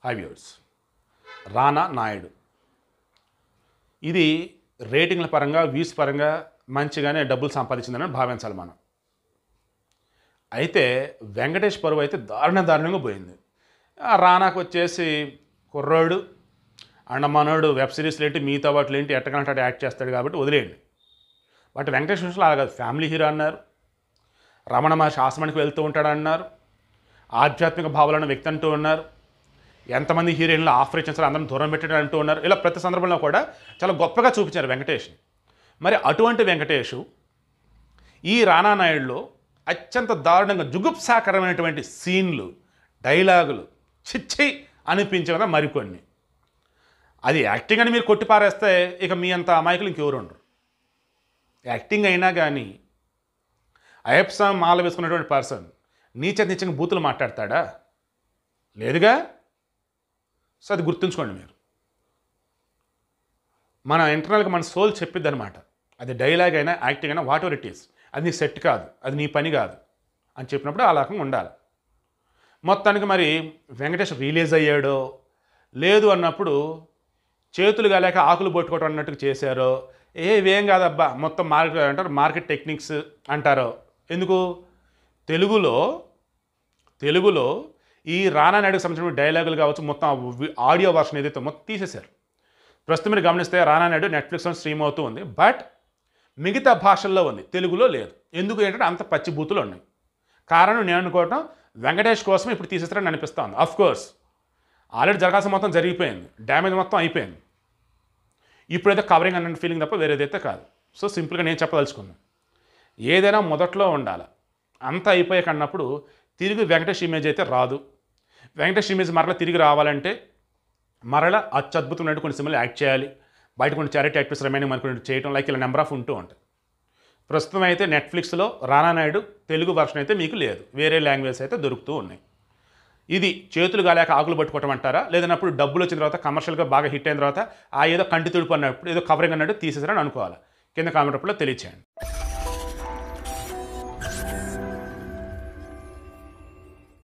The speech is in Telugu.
హై వ్యూర్స్ రానా నాయుడు ఇది రేటింగ్ల పరంగా వ్యూస్ పరంగా మంచిగానే డబ్బులు సంపాదించిందని భావించాలి మనం అయితే వెంకటేష్ పరువు అయితే దారుణ దారుణంగా పోయింది ఆ రానాకు వచ్చేసి కుర్రోడు అండ్ మనోడు వెబ్ సిరీస్లు ఏంటి మిగతా వాటిలో ఏంటి ఎట్టకంటే యాక్ట్ చేస్తాడు కాబట్టి వదిలేయండి బట్ వెంకటేష్ విషయంలో అలా కాదు ఫ్యామిలీ హీరో అన్నారు రమణ మహర్షి ఆశ్రమానికి వెళ్తూ ఉంటాడు అన్నారు ఆధ్యాత్మిక భావాలను వ్యక్తి అంటూ ఉన్నారు ఎంతమంది హీరోయిన్లు ఆఫర్ ఇచ్చిన సరే అందరం దూరం పెట్టాడు అంటూ ఉన్నారు ఇలా ప్రతి సందర్భంలో కూడా చాలా గొప్పగా చూపించారు వెంకటేష్ని మరి అటువంటి వెంకటేష్ ఈ రానా నాయుడులో అత్యంత దారుణంగా జుగుప్సాకరమైనటువంటి సీన్లు డైలాగులు చిచ్చి అనిపించే విధంగా మరికొన్ని అది యాక్టింగ్ అని మీరు కొట్టిపారేస్తే ఇక మీ అంత అమాయకులు ఇంకెవరు ఉండరు యాక్టింగ్ అయినా కానీ అయ్యప్ప మాల వేసుకున్నటువంటి పర్సన్ నీచ నీచంగా బూతులు మాట్లాడతాడా లేదుగా సో అది గుర్తుంచుకోండి మీరు మన ఇంటర్నల్గా మన సోల్ చెప్పిద్ది అనమాట అది డైలాగ్ అయినా యాక్టింగ్ అయినా వాట్ ఎవర్ ఇట్ ఈస్ అది నీ సెట్ కాదు అది నీ పని కాదు అని చెప్పినప్పుడు ఆ రకంగా ఉండాలి మొత్తానికి మరి వెంకటేష్ రిలీజ్ అయ్యాడో లేదు అన్నప్పుడు చేతులు కాలేక ఆకులు పట్టుకోవటం అన్నట్టు చేశారో ఏవేం కాదబ్బా మొత్తం మార్కెట్ అంటారు మార్కెట్ టెక్నిక్స్ అంటారో ఎందుకు తెలుగులో తెలుగులో ఈ రానా నాయుడుకి సంబంధించిన డైలాగులు కావచ్చు మొత్తం ఆ వి- ఆడియో వర్షన్ ఏదైతే మొత్తం తీసేశారు ప్రస్తుతం మీరు గమనిస్తే రానా నాయుడు నెట్ఫ్లిక్స్లో స్ట్రీమ్ అవుతూ ఉంది బట్ మిగతా భాషల్లో ఉంది తెలుగులో లేదు ఎందుకు ఏంటంటే అంత పచ్చి బూతులు ఉన్నాయి కారణం నేను అనుకోవటం వెంకటేష్ కోసం ఇప్పుడు తీసేస్తారని అనిపిస్తుంది అఫ్ కోర్స్ ఆల్రెడీ జరగాల్సిన మొత్తం జరిగిపోయింది డ్యామేజ్ మొత్తం అయిపోయింది ఇప్పుడైతే కవరింగ్ అన్న ఫీలింగ్ తప్ప వేరేదైతే కాదు సో సింపుల్గా నేను చెప్పదలుచుకున్నాను ఏదైనా మొదట్లో ఉండాలి అంతా అయిపోయాక అన్నప్పుడు తిరిగి వెంకటేష్ ఇమేజ్ అయితే రాదు వెంకటేష్ ఇమేజ్ మరలా తిరిగి రావాలంటే మరలా అత్యద్భుతమైన కొన్ని సినిమాలు యాక్ట్ చేయాలి బయట కొన్ని చారిటీ యాక్టర్స్ రిమైనింగ్ మనకు కొన్ని చేయటం లైక్ ఇలా నెంబర్ ఆఫ్ ఉంటూ ఉంటాయి ప్రస్తుతం అయితే నెట్ఫ్లిక్స్లో రానా నాయుడు తెలుగు వర్షన్ అయితే మీకు లేదు వేరే లాంగ్వేజ్ అయితే దొరుకుతూ ఉన్నాయి ఇది చేతులు గాలేక ఆకులు పట్టుకోవటం అంటారా లేదన్నప్పుడు డబ్బులు వచ్చిన తర్వాత కమర్షియల్గా బాగా హిట్ అయిన తర్వాత ఆ ఏదో కంటి తుడుపు అన్నప్పుడు ఏదో కవరింగ్ అన్నట్టు తీసేసారని అనుకోవాలి కింద కామెంట్ రూపంలో తెలియచేయండి